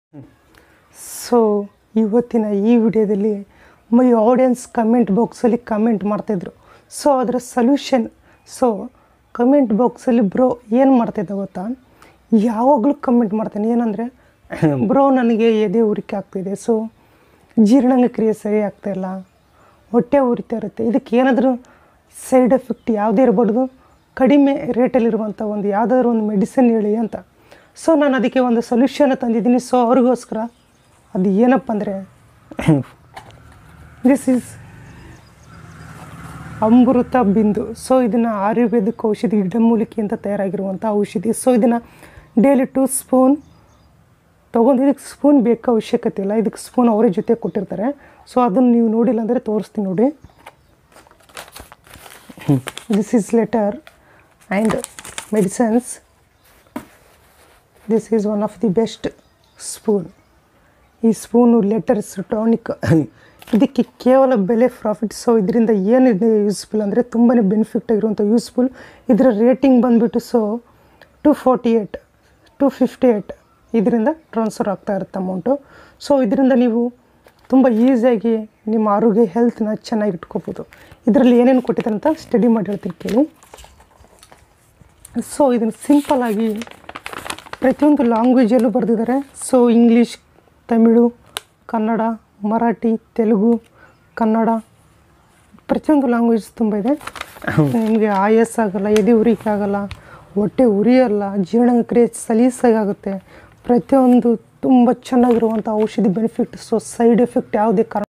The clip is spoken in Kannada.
ಸೊ ಇವತ್ತಿನ ಈ ವಿಡಿಯೋದಲ್ಲಿ ಮೈ ಆಡಿಯನ್ಸ್ ಕಮೆಂಟ್ ಬಾಕ್ಸಲ್ಲಿ ಕಮೆಂಟ್ ಮಾಡ್ತಾಯಿದ್ರು ಸೊ ಅದರ ಸೊಲ್ಯೂಷನ್ ಸೊ ಕಮೆಂಟ್ ಬಾಕ್ಸಲ್ಲಿ ಬ್ರೋ ಏನು ಮಾಡ್ತಾಯಿದ್ದ ಗೊತ್ತಾ ಯಾವಾಗಲೂ ಕಮೆಂಟ್ ಮಾಡ್ತಾನೆ ಏನಂದರೆ ಬ್ರೋ ನನಗೆ ಎದೆ ಉರಿಕೆ ಆಗ್ತಿದೆ ಸೊ ಜೀರ್ಣಾಂಗ ಕ್ರಿಯೆ ಸರಿ ಆಗ್ತಾಯಿಲ್ಲ ಹೊಟ್ಟೆ ಉರಿತಾ ಇರುತ್ತೆ ಇದಕ್ಕೆ ಏನಾದರೂ ಸೈಡ್ ಎಫೆಕ್ಟ್ ಯಾವುದೇ ಇರಬಾರ್ದು ಕಡಿಮೆ ರೇಟಲ್ಲಿರುವಂಥ ಒಂದು ಯಾವುದಾದ್ರೂ ಒಂದು ಮೆಡಿಸಿನ್ ಹೇಳಿ ಅಂತ ಸೊ ನಾನು ಅದಕ್ಕೆ ಒಂದು ಸೊಲ್ಯೂಷನ್ ತಂದಿದ್ದೀನಿ ಸೊ ಅವ್ರಿಗೋಸ್ಕರ ಅದು ಏನಪ್ಪ ಅಂದರೆ ದಿಸ್ ಈಸ್ ಅಮೃತ ಬಿಂದು ಸೊ ಇದನ್ನು ಆಯುರ್ವೇದಿಕ್ ಔಷಧಿ ಗಿಡಮೂಲಿಕೆಯಿಂದ ತಯಾರಾಗಿರುವಂಥ ಔಷಧಿ ಸೊ ಇದನ್ನು ಡೈಲಿ ಟೂ ಸ್ಪೂನ್ ತೊಗೊಂಡು ಇದಕ್ಕೆ ಸ್ಪೂನ್ ಬೇಕು ಅವಶ್ಯಕತೆ ಇಲ್ಲ ಇದಕ್ಕೆ ಸ್ಪೂನ್ ಅವರೇ ಜೊತೆ ಕೊಟ್ಟಿರ್ತಾರೆ ಸೊ ಅದನ್ನು ನೀವು ನೋಡಿಲ್ಲ ಅಂದರೆ ತೋರಿಸ್ತೀನಿ ನೋಡಿ this is letter and medicines this is one of the best spoon ಈ ಸ್ಪೂನು ಲೆಟರ್ಸ್ ಟಾನಿಕ್ ಇದಕ್ಕೆ ಕೇವಲ ಬೆಲೆ ಪ್ರಾಫಿಟ್ ಸೊ ಇದರಿಂದ ಏನಿದೆ ಯೂಸ್ಫುಲ್ ಅಂದರೆ ತುಂಬಾ ಬೆನಿಫಿಟ್ ಆಗಿರುವಂಥ ಯೂಸ್ಫುಲ್ ಇದರ ರೇಟಿಂಗ್ ಬಂದುಬಿಟ್ಟು so two forty eight two fifty eight ಇದರಿಂದ ಟ್ರಾನ್ಸ್ಫರ್ ಆಗ್ತಾ ಇರುತ್ತೆ ಅಮೌಂಟು ಸೊ ಇದರಿಂದ ನೀವು ತುಂಬ ಈಸಿಯಾಗಿ ನಿಮ್ಮ ಆರೋಗ್ಯ ಹೆಲ್ತ್ನ ಚೆನ್ನಾಗಿ ಇಟ್ಕೋಬೋದು ಇದರಲ್ಲಿ ಏನೇನು ಕೊಟ್ಟಿದ್ದಾರೆ ಅಂತ ಸ್ಟಡಿ ಮಾಡಿ ಹೇಳ್ತೀನಿ ಕೇಳಿ ಸೊ ಇದನ್ನು ಸಿಂಪಲ್ಲಾಗಿ ಪ್ರತಿಯೊಂದು ಲ್ಯಾಂಗ್ವೇಜಲ್ಲೂ ಬರೆದಿದ್ದಾರೆ ಸೊ ಇಂಗ್ಲೀಷ್ ತಮಿಳು ಕನ್ನಡ ಮರಾಠಿ ತೆಲುಗು ಕನ್ನಡ ಪ್ರತಿಯೊಂದು ಲ್ಯಾಂಗ್ವೇಜ್ ತುಂಬ ಇದೆ ನಿಮಗೆ ಆಯಾಸ ಆಗಲ್ಲ ಎದೆ ಉರಿಕೆ ಆಗಲ್ಲ ಹೊಟ್ಟೆ ಉರಿಯಲ್ಲ ಜೀರ್ಣಕ್ರಿಯೆ ಸಲೀಸಾಗುತ್ತೆ ಪ್ರತಿಯೊಂದು ತುಂಬ ಚೆನ್ನಾಗಿರುವಂಥ ಔಷಧಿ ಬೆನಿಫಿಟ್ ಸೊ ಸೈಡ್ ಎಫೆಕ್ಟ್ ಯಾವುದೇ ಕಾರಣ